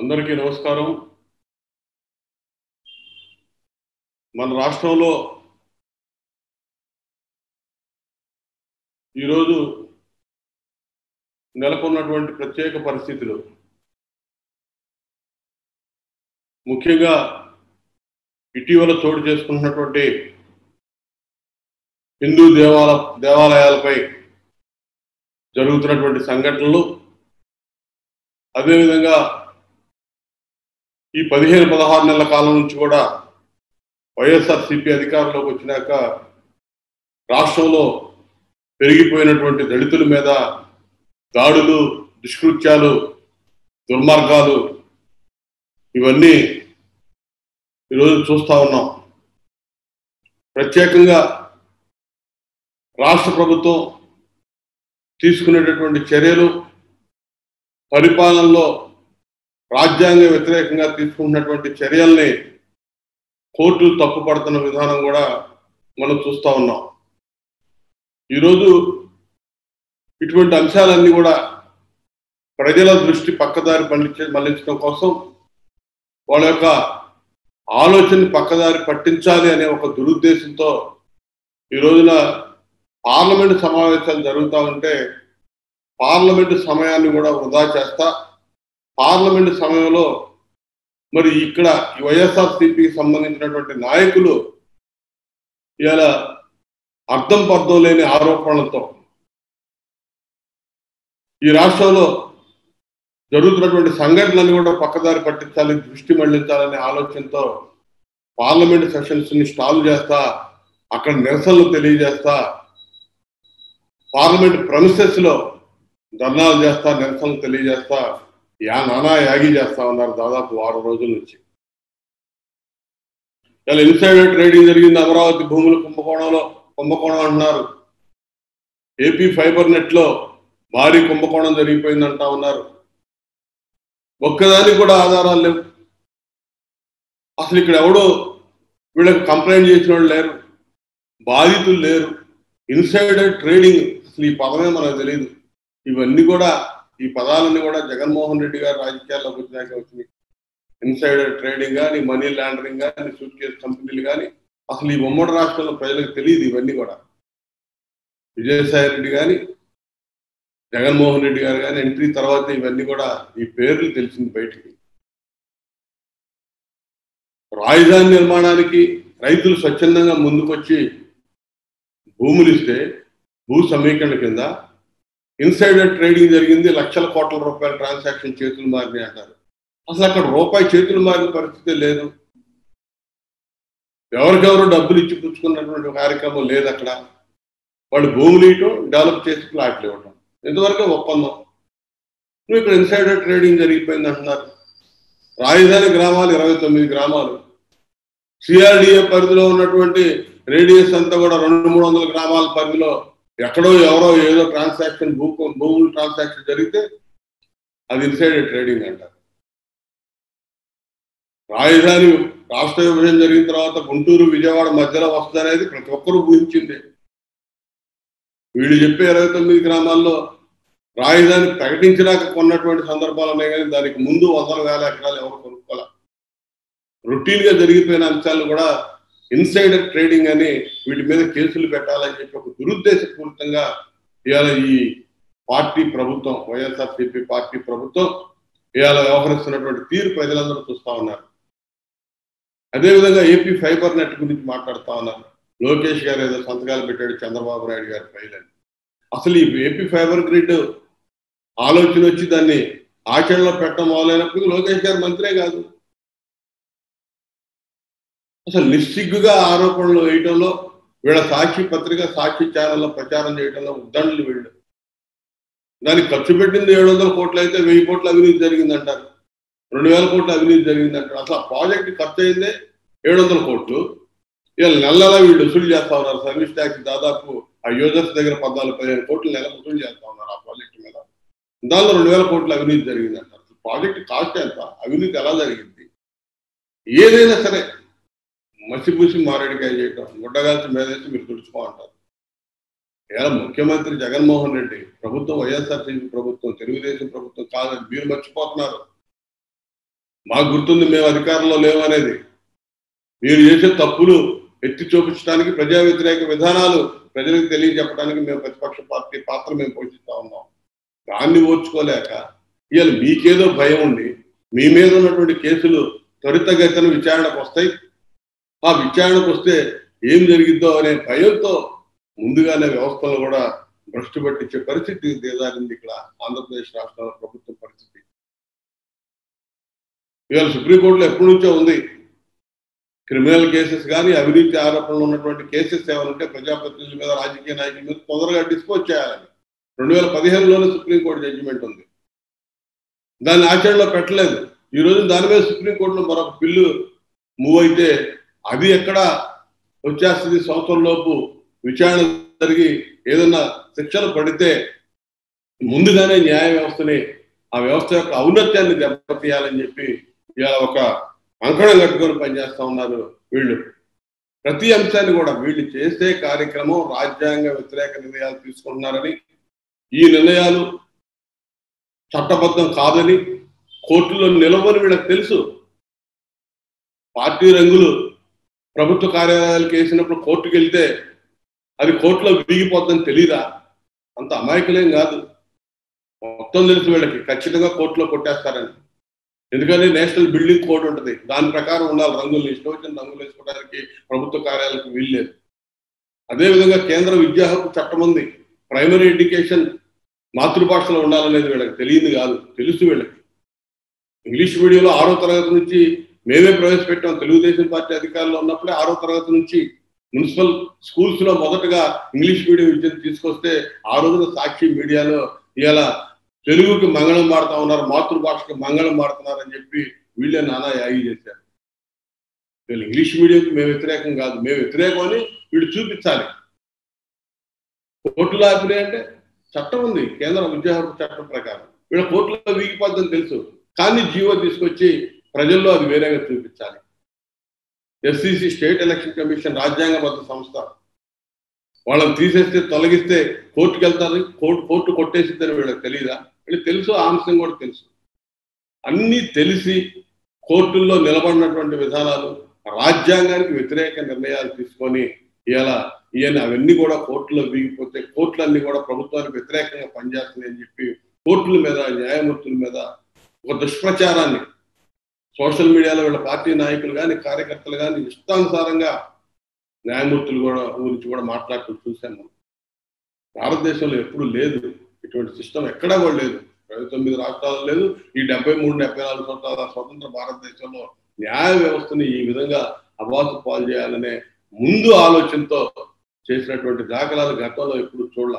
అందరికీ నమస్కారం మన రాష్ట్రంలో ఈరోజు నెలకొన్నటువంటి ప్రత్యేక పరిస్థితులు ముఖ్యంగా ఇటీవల చోటు చేసుకుంటున్నటువంటి హిందూ దేవాల దేవాలయాలపై జరుగుతున్నటువంటి సంఘటనలు అదేవిధంగా ఈ పదిహేను పదహారు నెలల కాలం నుంచి కూడా వైఎస్ఆర్సిపి అధికారంలోకి వచ్చినాక రాష్ట్రంలో పెరిగిపోయినటువంటి దళితుల మీద దాడులు దుష్కృత్యాలు దుర్మార్గాలు ఇవన్నీ ఈరోజు చూస్తా ఉన్నాం ప్రత్యేకంగా రాష్ట్ర ప్రభుత్వం తీసుకునేటటువంటి చర్యలు పరిపాలనలో రాజ్యాంగ వ్యతిరేకంగా తీసుకుంటున్నటువంటి చర్యల్ని కోర్టులు తప్పుపడుతున్న విధానం కూడా మనం చూస్తా ఉన్నాం ఈరోజు ఇటువంటి అంశాలన్నీ కూడా ప్రజల దృష్టి పక్కదారి మళ్ళించే మళ్లించడం కోసం వాళ్ళ యొక్క ఆలోచన పక్కదారి పట్టించాలి అనే ఒక దురుద్దేశంతో ఈ రోజున పార్లమెంటు సమావేశాలు జరుగుతూ ఉంటే పార్లమెంటు సమయాన్ని కూడా వృధా చేస్తా పార్లమెంటు సమయంలో మరి ఇక్కడ వైఎస్ఆర్సీపీకి సంబంధించినటువంటి నాయకులు ఇలా అర్థం పర్థం లేని ఆరోపణలతో ఈ రాష్ట్రంలో జరుగుతున్నటువంటి సంఘటనలను కూడా పక్కదారి పట్టించాలి దృష్టి మళ్లించాలనే ఆలోచనతో పార్లమెంట్ సెషన్స్ ని స్టాల్ చేస్తా అక్కడ నిరసనలు తెలియజేస్తా పార్లమెంట్ ప్రమిసెస్ లో ధర్నాలు చేస్తా నిరసనలు తెలియజేస్తా యా నానా యాగి చేస్తా ఉన్నారు దాదాపు వారం రోజుల నుంచి ఇలా ఇన్సైడర్ ట్రేడింగ్ జరిగింది అమరావతి భూముల కుంభకోణంలో కుంభకోణం అంటున్నారు ఏపీ ఫైబర్ నెట్ లో భారీ కుంభకోణం జరిగిపోయింది అంటా ఉన్నారు ఒక్కదానికి కూడా ఆధారాలు లేవు అసలు ఇక్కడ ఎవడో వీళ్ళకి కంప్లైంట్ చేసిన వాళ్ళు లేరు బాధితులు లేరు ఇన్సైడర్ ట్రేడింగ్ అసలు ఈ పదమే మనకు తెలియదు ఇవన్నీ కూడా ఈ పదాలన్నీ కూడా జగన్మోహన్ రెడ్డి గారు రాజకీయాల్లోకి వచ్చినాక వచ్చినాయి ఇన్సైడర్ ట్రేడింగ్ కానీ మనీ లాండరింగ్ కానీ సూట్ కేసు కంపెనీలు కానీ అసలు ఈ ఉమ్మడి రాష్ట్రంలో ప్రజలకు తెలియదు ఇవన్నీ కూడా విజయసాయి రెడ్డి కానీ జగన్మోహన్ రెడ్డి గారు కానీ ఎంట్రీ తర్వాత ఇవన్నీ కూడా ఈ పేర్లు తెలిసింది బయటికి రాజధాని నిర్మాణానికి రైతులు స్వచ్ఛందంగా ముందుకొచ్చి భూములు ఇస్తే భూ సమీకరణ కింద ఇన్సైడర్ ట్రేడింగ్ జరిగింది లక్షల కోట్ల రూపాయల ట్రాన్సాక్షన్ చేతులు మారినాయి అంటారు అసలు అక్కడ రూపాయి చేతులు మారిన పరిస్థితి లేదు ఎవరికెవరు డబ్బులు ఇచ్చి పుచ్చుకున్నటువంటి కార్యక్రమం లేదు అక్కడ వాళ్ళు భూములు ఇవ్వటం డెవలప్ చేసి ప్లాట్లు ఇవ్వటం ఇంతవరకు ఒప్పందం నువ్వు ఇక్కడ ఇన్సైడర్ ట్రేడింగ్ జరిగిపోయింది అంటున్నారు రాజధాని గ్రామాలు ఇరవై తొమ్మిది గ్రామాలు సిఆర్డిఏ పరిధిలో ఉన్నటువంటి రేడియస్ అంతా కూడా రెండు మూడు వందల గ్రామాల పరిధిలో ఎక్కడో ఎవరో ఏదో ట్రాన్సాక్షన్ భూ భూములు ట్రాన్సాక్షన్ జరిగితే అది ఇన్సైడర్ ట్రేడింగ్ అంటారు రాజధాని రాష్ట్ర విభజన జరిగిన తర్వాత గుంటూరు విజయవాడ మధ్యలో వస్తుందనేది ప్రతి ఒక్కరూ ఊహించింది వీళ్ళు చెప్పే ఇరవై తొమ్మిది గ్రామాల్లో రాజధాని ప్రకటించినాక కొన్నటువంటి సందర్భాలు ఉన్నాయి కానీ దానికి ముందు వందల వేల ఎకరాలు ఎవరు కొనుక్కోలే రొటీన్ గా జరిగిపోయిన అంశాలు కూడా ఇన్సైడర్ ట్రేడింగ్ అని వీటి మీద కేసులు పెట్టాలని చెప్పి ఒక దురుద్దేశపూరితంగా ఇవాళ ఈ పార్టీ ప్రభుత్వం వైఎస్ఆర్సీపీ పార్టీ ప్రభుత్వం ఇవాళ వ్యవహరిస్తున్నటువంటి తీరు ప్రజలందరూ చూస్తా ఉన్నారు అదేవిధంగా ఏపీ ఫైబర్ నెట్ గురించి మాట్లాడుతా ఉన్నారు లోకేష్ గారు ఏదో సంతకాలు పెట్టాడు చంద్రబాబు నాయుడు గారి ఫైల్ అని అసలు ఈ ఏపీ ఫైబర్ గ్రిడ్ ఆలోచన వచ్చి దాన్ని ఆచరణలో పెట్టడం మొదలైనప్పుడు లోకేష్ గారు మంత్రే కాదు అసలు నిస్సిగ్గుగా ఆరోపణలు వేయటంలో వీళ్ళ సాక్షి పత్రిక సాక్షి ఛానల్లో ప్రచారం చేయడంలో ఉద్దండులు వీళ్ళు దానికి ఖర్చు పెట్టింది ఏడు వందల కోట్లు అయితే వెయ్యి కోట్ల అవినీతి జరిగిందంటారు రెండు వేల కోట్ల అవినీతి జరిగిందంటారు అసలు ఆ ప్రాజెక్ట్ ఖర్చు అయిందే ఏడు వందల కోట్లు ఇవాళ నెల నెల వీళ్ళు వసూలు చేస్తా ఉన్నారు సర్వీస్ ట్యాక్స్ దాదాపు ఆ యూజర్స్ దగ్గర పద్నాలుగు పదిహేను కోట్లు నెల వసూలు చేస్తా ఉన్నారు ఆ ప్రాజెక్ట్ మీద దానిలో రెండు వేల కోట్ల అవినీతి జరిగిందంటారు ప్రాజెక్ట్ కాస్ట్ ఎంత అవినీతి ఎలా జరిగింది ఏదైనా సరే మసిపూసి మారేడికాయ చేయటం గుడ్డగాల్చి మేదేసి మీరు తుడుచుకోమంటారు ఇలా ముఖ్యమంత్రి జగన్మోహన్ రెడ్డి ప్రభుత్వం వైఎస్ఆర్సీపీ ప్రభుత్వం తెలుగుదేశం ప్రభుత్వం కాదని మీరు మర్చిపోతున్నారు మాకు గుర్తుంది మేము అధికారంలో లేవనేది మీరు చేసే తప్పులు ఎత్తి చూపించడానికి ప్రజా వ్యతిరేక విధానాలు ప్రజలకు తెలియజెప్పడానికి మేము ప్రతిపక్ష పార్టీ పాత్ర మేము పోషిస్తా ఉన్నాం దాన్ని ఓర్చుకోలేక ఇవాళ మీకేదో భయం ఉండి మీ మీద ఉన్నటువంటి కేసులు త్వరితగతిన విచారణకు వస్తాయి ఆ విచారణకు వస్తే ఏం జరిగిద్దో అనే భయంతో ముందుగానే వ్యవస్థలు కూడా భ్రష్టు పట్టించే పరిస్థితి దిగజారింది ఇక్కడ ఆంధ్రప్రదేశ్ రాష్ట్రాల ప్రభుత్వం పరిస్థితి ఇవాళ సుప్రీంకోర్టులో ఎప్పటి నుంచో ఉంది క్రిమినల్ కేసెస్ కానీ అవినీతి ఆరోపణలు ఉన్నటువంటి కేసెస్ ఏమంటే ప్రజాప్రతినిధుల మీద రాజకీయ నాయకుల మీద తొందరగా డిస్పోజ్ చేయాలని రెండు వేల పదిహేనులోనే సుప్రీంకోర్టు జడ్జిమెంట్ ఉంది దాన్ని ఆచరణలో పెట్టలేదు ఈ రోజు దాని మీద సుప్రీంకోర్టులో మరొక బిల్లు మూవ్ అయితే అది ఎక్కడ వచ్చేస్తుంది సంవత్సరం లోపు విచారణ జరిగి ఏదన్నా శిక్షలు పడితే ముందుగానే న్యాయ వ్యవస్థని ఆ వ్యవస్థ యొక్క ఔన్నత్యాన్ని దెబ్బతీయాలని చెప్పి ఇవాళ ఒక అంకణం కట్టుకొని పనిచేస్తా ఉన్నారు వీళ్ళు ప్రతి అంశాన్ని కూడా వీళ్ళు చేసే కార్యక్రమం రాజ్యాంగ వ్యతిరేక నిర్ణయాలు తీసుకుంటున్నారని ఈ నిర్ణయాలు చట్టబద్ధం కాదని కోర్టులో నిలవని వీళ్ళకి తెలుసు పార్టీ రంగులు ప్రభుత్వ కార్యాలయాలకు వేసినప్పుడు కోర్టుకు వెళ్తే అది కోర్టులో విరిగిపోద్దని తెలీదా అంత అమాయకులేం కాదు మొత్తం తెలుసు వీళ్ళకి ఖచ్చితంగా కోర్టులో కొట్టేస్తారని ఎందుకంటే నేషనల్ బిల్డింగ్ కోడ్ ఉంటుంది దాని ప్రకారం ఉండాలి రంగులు ఇష్టం వచ్చిన రంగులు వేసుకోవడానికి ప్రభుత్వ కార్యాలయాలకు వీల్లేదు అదేవిధంగా కేంద్ర విద్యా హక్కు చట్టం ఉంది ప్రైమరీ ఎడ్యుకేషన్ మాతృభాషలో ఉండాలనేది వీళ్ళకి తెలియదు కాదు తెలుసు వీళ్ళకి ఇంగ్లీష్ మీడియంలో ఆరో తరగతి నుంచి మేమే ప్రవేశపెట్టాం తెలుగుదేశం పార్టీ అధికారంలో ఉన్నప్పుడే ఆరో తరగతి నుంచి మున్సిపల్ స్కూల్స్ లో మొదటగా ఇంగ్లీష్ మీడియం విద్యను తీసుకొస్తే ఆ రోజున సాక్షి మీడియాలో ఇలా తెలుగుకి మంగళం పాడుతా ఉన్నారు మాతృభాషకి మంగళం పాడుతున్నారు అని చెప్పి వీళ్ళే నానా యాగి చేశారు వీళ్ళు ఇంగ్లీష్ మీడియంకి మేము వ్యతిరేకం కాదు మేము వ్యతిరేకం అని వీళ్ళు చూపించాలి కోర్టులో ఆపినాయి అంటే చట్టం ఉంది కేంద్ర విద్యా హక్కు చట్టం ప్రకారం వీళ్ళ కోర్టులో వీగిపోద్దని తెలుసు కానీ జీవో తీసుకొచ్చి ప్రజల్లో అది వేరేగా చూపించాలి ఎస్సీసీ స్టేట్ ఎలక్షన్ కమిషన్ రాజ్యాంగబద్ధ సంస్థ వాళ్ళని తీసేస్తే తొలగిస్తే కోర్టుకు వెళ్తారు కోర్టు కోర్టు కొట్టేసిద్దని వీళ్ళకి తెలియదా వీళ్ళకి తెలుసు ఆ అంశం కూడా తెలుసు అన్నీ తెలిసి కోర్టుల్లో నిలబడినటువంటి విధానాలు రాజ్యాంగానికి వ్యతిరేక నిర్ణయాలు తీసుకొని ఇలా ఈయన అవన్నీ కూడా కోర్టులో వీగిపోతే కోర్టులన్నీ కూడా ప్రభుత్వానికి వ్యతిరేకంగా పనిచేస్తున్నాయని చెప్పి కోర్టుల మీద న్యాయమూర్తుల మీద ఒక దుష్ప్రచారాన్ని సోషల్ మీడియాలో వీళ్ళ పార్టీ నాయకులు కానీ కార్యకర్తలు కానీ ఇష్టానుసారంగా న్యాయమూర్తులు కూడా గురించి కూడా మాట్లాడుతూ చూశాను మనం భారతదేశంలో ఎప్పుడు లేదు ఇటువంటి సిస్టమ్ ఎక్కడా కూడా లేదు ఇరవై తొమ్మిది రాష్ట్రాలు లేదు ఈ డెబ్బై మూడు డెబ్బై నాలుగు సంవత్సరాల స్వతంత్ర భారతదేశంలో న్యాయ వ్యవస్థని ఈ విధంగా అబాసు పాలు చేయాలనే ముందు ఆలోచనతో చేసినటువంటి దాఖలాలు గతంలో ఎప్పుడు చూడాల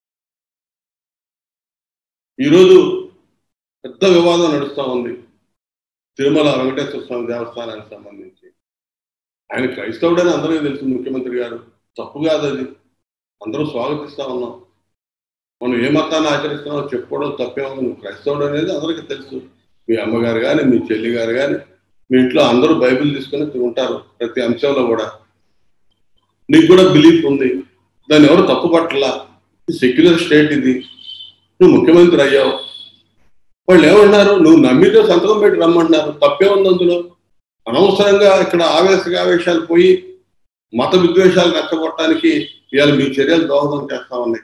ఈరోజు పెద్ద వివాదం నడుస్తూ ఉంది తిరుమల వెంకటేశ్వర స్వామి దేవస్థానానికి సంబంధించి ఆయన క్రైస్తవుడని అందరికీ తెలుసు ముఖ్యమంత్రి గారు తప్పు కాదు అది అందరూ స్వాగతిస్తా ఉన్నాం మనం ఏ మతాన్ని ఆచరిస్తున్నామో చెప్పుకోవడం తప్పే ఉంది నువ్వు క్రైస్తవుడు అనేది అందరికీ తెలుసు మీ అమ్మగారు కానీ మీ చెల్లి గారు కానీ మీ ఇంట్లో అందరూ బైబిల్ తీసుకొని ఉంటారు ప్రతి అంశంలో కూడా నీకు కూడా బిలీఫ్ ఉంది దాన్ని ఎవరు తప్పు పట్టలా సెక్యులర్ స్టేట్ ఇది నువ్వు ముఖ్యమంత్రి అయ్యావు వాళ్ళు ఏమన్నారు నువ్వు నమ్మితే సంతకం పెట్టి రమ్మన్నారు తప్పే ఉంది అందులో అనవసరంగా ఇక్కడ ఆవేశ ఆవేశాలు పోయి మత విద్వేషాలు రెచ్చగొట్టడానికి ఇవాళ మీ చర్యలు దోహదం చేస్తా ఉన్నాయి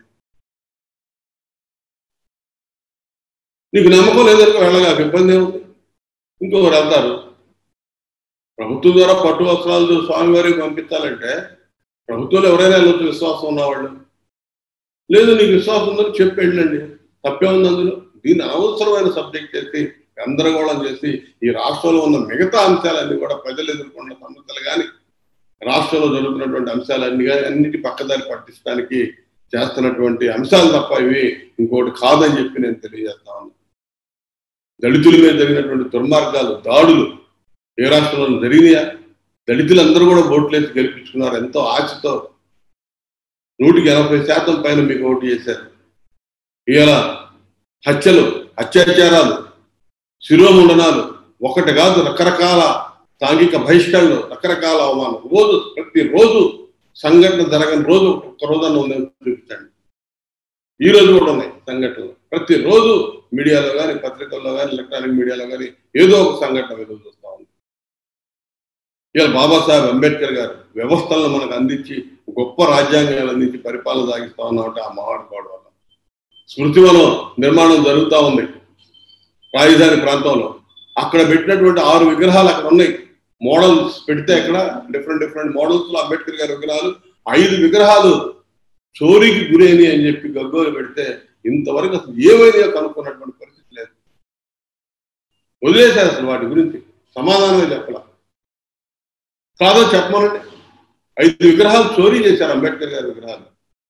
నీకు నమ్మకం లేదనుకో వెళ్ళగా ఇబ్బంది ఏముంది ఇంకొకరు వెళ్తారు ప్రభుత్వం ద్వారా పట్టు వస్త్రాలు స్వామివారికి పంపించాలంటే ప్రభుత్వంలో ఎవరైనా వెళ్ళొచ్చు విశ్వాసం ఉన్నవాళ్ళు లేదు నీకు విశ్వాసం ఉందని చెప్పి వెళ్ళండి తప్పే ఉంది అందులో దీన్ని అనవసరమైన సబ్జెక్ట్ చేసి గందరగోళం చేసి ఈ రాష్ట్రంలో ఉన్న మిగతా అంశాలన్నీ కూడా ప్రజలు ఎదుర్కొన్న సమస్యలు కానీ రాష్ట్రంలో జరుగుతున్నటువంటి అంశాలన్నీ కానీ అన్నిటి పక్కదారి పట్టించడానికి చేస్తున్నటువంటి అంశాలు తప్ప ఇవి ఇంకోటి కాదని చెప్పి నేను తెలియజేస్తా ఉన్నాను దళితుల మీద జరిగినటువంటి దుర్మార్గాలు దాడులు ఏ రాష్ట్రంలో జరిగినాయా దళితులందరూ కూడా ఓట్లేసి గెలిపించుకున్నారు ఎంతో ఆశతో నూటికి ఎనభై శాతం పైన మీకు ఓటు చేశారు ఇవాళ హత్యలు అత్యాచారాలు శిరోముండనాలు ఒకటి కాదు రకరకాల సాంఘిక బహిష్కరణలు రకరకాల అవమానం రోజు ప్రతి రోజు సంఘటన జరగని రోజు ఒక్క రోజన్న ఉందని చూపించండి ఈ రోజు కూడా ఉన్నాయి సంఘటనలు ప్రతిరోజు మీడియాలో కానీ పత్రికల్లో కానీ ఎలక్ట్రానిక్ మీడియాలో కానీ ఏదో ఒక సంఘటన ఎదురు చూస్తా ఉంది ఇవాళ బాబాసాహెబ్ అంబేద్కర్ గారు వ్యవస్థలను మనకు అందించి గొప్ప రాజ్యాంగాలు అందించి పరిపాలన సాగిస్తా ఉన్నామంటే ఆ మహానుభావుడు వల్ల స్మృతివనం నిర్మాణం జరుగుతూ ఉంది రాజధాని ప్రాంతంలో అక్కడ పెట్టినటువంటి ఆరు విగ్రహాలు అక్కడ ఉన్నాయి మోడల్స్ పెడితే అక్కడ డిఫరెంట్ డిఫరెంట్ మోడల్స్ లో అంబేద్కర్ గారి విగ్రహాలు ఐదు విగ్రహాలు చోరీకి గురైనవి అని చెప్పి గగ్గోలు పెడితే ఇంతవరకు అసలు ఏమైనా కనుక్కున్నటువంటి పరిస్థితి లేదు వదిలేశారు అసలు వాటి గురించి సమాధానమే చెప్పాల కాదో చెప్పమనండి ఐదు విగ్రహాలు చోరీ చేశారు అంబేద్కర్ గారి విగ్రహాలు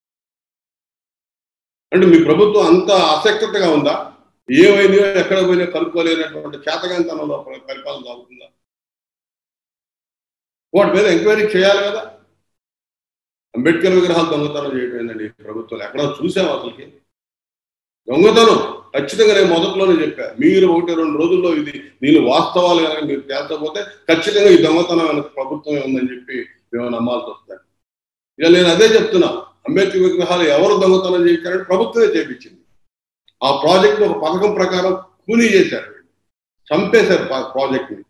అంటే మీ ప్రభుత్వం అంత ఆసక్తగా ఉందా ఏమైనా ఎక్కడ పోయినా కనుక్కోలేనటువంటి చేతగాంతనంలో పరిపాలన సాగుతుందా వాటి మీద ఎంక్వైరీ చేయాలి కదా అంబేద్కర్ విగ్రహాలు దొంగతనం చేయడం ఏంటండి ప్రభుత్వాలు ఎక్కడో చూసాం అసలుకి దొంగతనం ఖచ్చితంగా నేను మొదట్లోనే చెప్పా మీరు ఒకటి రెండు రోజుల్లో ఇది నేను వాస్తవాలు కనుక మీరు తేల్చకపోతే ఖచ్చితంగా ఈ దొంగతనం వెనక ప్రభుత్వమే ఉందని చెప్పి మేము నమ్మాల్సి వస్తుంది ఇక నేను అదే చెప్తున్నా అంబేద్కర్ విగ్రహాలు ఎవరు దొంగతనం చేశారని ప్రభుత్వమే చేపించింది ఆ ప్రాజెక్ట్ ఒక పథకం ప్రకారం కూలీ చేశారు చంపేశారు ప్రాజెక్ట్ ని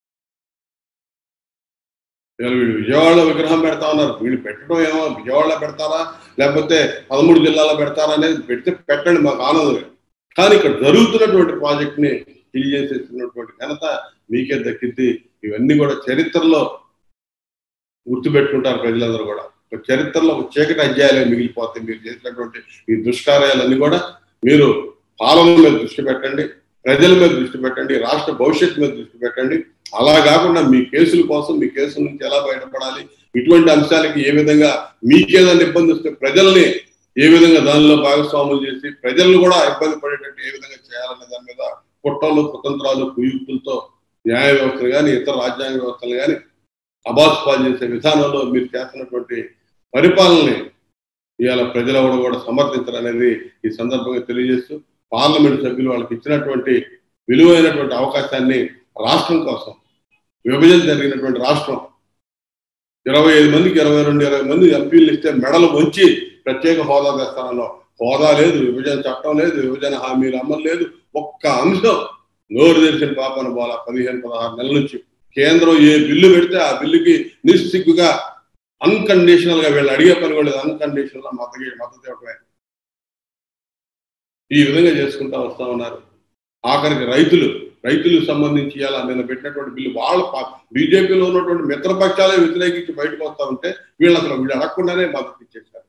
వీళ్ళు విజయవాడలో విగ్రహం పెడతా ఉన్నారు వీళ్ళు పెట్టడం ఏమో విజయవాడలో పెడతారా లేకపోతే పదమూడు జిల్లాలో పెడతారా అనేది పెడితే పెట్టండి మాకు ఆనందమే కానీ ఇక్కడ జరుగుతున్నటువంటి ప్రాజెక్ట్ ని ఫిల్ చేసేస్తున్నటువంటి ఘనత మీకే దక్కింది ఇవన్నీ కూడా చరిత్రలో గుర్తుపెట్టుకుంటారు ప్రజలందరూ కూడా ఒక చరిత్రలో ఒక చీకటి అధ్యాయాలే మిగిలిపోతాయి మీరు చేసినటువంటి ఈ దుష్కార్యాలన్నీ కూడా మీరు పాలన మీద దృష్టి పెట్టండి ప్రజల మీద దృష్టి పెట్టండి రాష్ట్ర భవిష్యత్తు మీద దృష్టి పెట్టండి అలా కాకుండా మీ కేసుల కోసం మీ కేసుల నుంచి ఎలా బయటపడాలి ఇటువంటి అంశాలకి ఏ విధంగా మీకేదైనా ఇబ్బంది వస్తే ప్రజల్ని ఏ విధంగా దానిలో భాగస్వాములు చేసి ప్రజలను కూడా ఇబ్బంది పడేటట్టు ఏ విధంగా చేయాలనే దాని మీద కుట్రలు కుతంత్రాలు కుయుక్తులతో న్యాయ వ్యవస్థలు కానీ ఇతర రాజ్యాంగ వ్యవస్థలు కానీ అబాస్పాలు చేసే విధానంలో మీరు చేస్తున్నటువంటి పరిపాలనని ఇవాళ ప్రజలెవరు కూడా సమర్థించాలనేది ఈ సందర్భంగా తెలియజేస్తూ పార్లమెంట్ సభ్యులు వాళ్ళకి ఇచ్చినటువంటి విలువైనటువంటి అవకాశాన్ని రాష్ట్రం కోసం విభజన జరిగినటువంటి రాష్ట్రం ఇరవై ఐదు మందికి ఇరవై రెండు ఇరవై మంది ఎంపీలు ఇస్తే మెడలు వంచి ప్రత్యేక హోదా తెస్తానలో హోదా లేదు విభజన చట్టం లేదు విభజన హామీలు అమలు లేదు ఒక్క అంశం నోరు తెరిచిన పాపన పోల పదిహేను పదహారు నెలల నుంచి కేంద్రం ఏ బిల్లు పెడితే ఆ బిల్లుకి నిస్సిగ్గుగా అన్కండిషనల్ గా వీళ్ళు అడిగే పని కూడా అన్కండిషనల్ గా మద్దతు మద్దతు ఇవ్వటమే ఈ విధంగా చేసుకుంటా వస్తా ఉన్నారు ఆఖరికి రైతులు రైతులకు సంబంధించి ఇలా నిన్న పెట్టినటువంటి బిల్లు వాళ్ళ బీజేపీలో ఉన్నటువంటి మిత్రపక్షాలే వ్యతిరేకించి బయటకు వస్తా ఉంటే వీళ్ళు అసలు వీళ్ళు అడగకుండానే మద్దతు ఇచ్చేశారు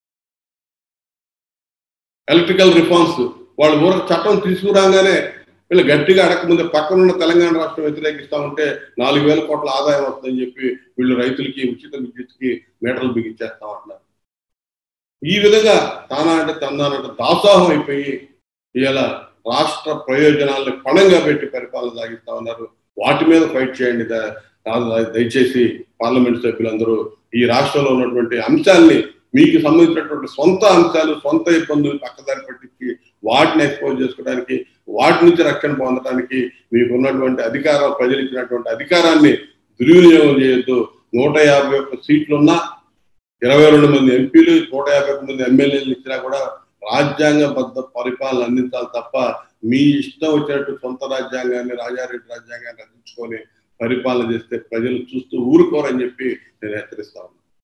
ఎలక్ట్రికల్ రిఫార్మ్స్ వాళ్ళు ఊరకు చట్టం తీసుకురాగానే వీళ్ళు గట్టిగా అడగకముందే పక్కనున్న తెలంగాణ రాష్ట్రం వ్యతిరేకిస్తా ఉంటే నాలుగు వేల కోట్ల ఆదాయం వస్తుందని చెప్పి వీళ్ళు రైతులకి ఉచిత విద్యుత్కి మీటర్లు బిగించేస్తా ఉంటున్నారు ఈ విధంగా తానా అంటే తందానంటే దాసోహం అయిపోయి ఇలా రాష్ట్ర ప్రయోజనాలను పణంగా పెట్టి పరిపాలన సాగిస్తా ఉన్నారు వాటి మీద ఫైట్ చేయండి దయచేసి పార్లమెంట్ సభ్యులందరూ ఈ రాష్ట్రంలో ఉన్నటువంటి అంశాల్ని మీకు సంబంధించినటువంటి సొంత అంశాలు సొంత ఇబ్బందులు పక్కదారి పట్టించి వాటిని ఎక్స్పోజ్ చేసుకోవడానికి వాటి నుంచి రక్షణ పొందడానికి మీకు ఉన్నటువంటి అధికారం ప్రజలు ఇచ్చినటువంటి అధికారాన్ని దుర్వినియోగం చేయొద్దు నూట యాభై ఒక్క సీట్లున్నా ఇరవై రెండు మంది ఎంపీలు నూట యాభై ఒక్క మంది ఎమ్మెల్యేలు ఇచ్చినా కూడా రాజ్యాంగబద్ధ పరిపాలన అందించాలి తప్ప మీ ఇష్టం వచ్చినట్టు సొంత రాజ్యాంగాన్ని రాజారెడ్డి రాజ్యాంగాన్ని అందించుకొని పరిపాలన చేస్తే ప్రజలు చూస్తూ ఊరుకోరని చెప్పి నేను హెచ్చరిస్తా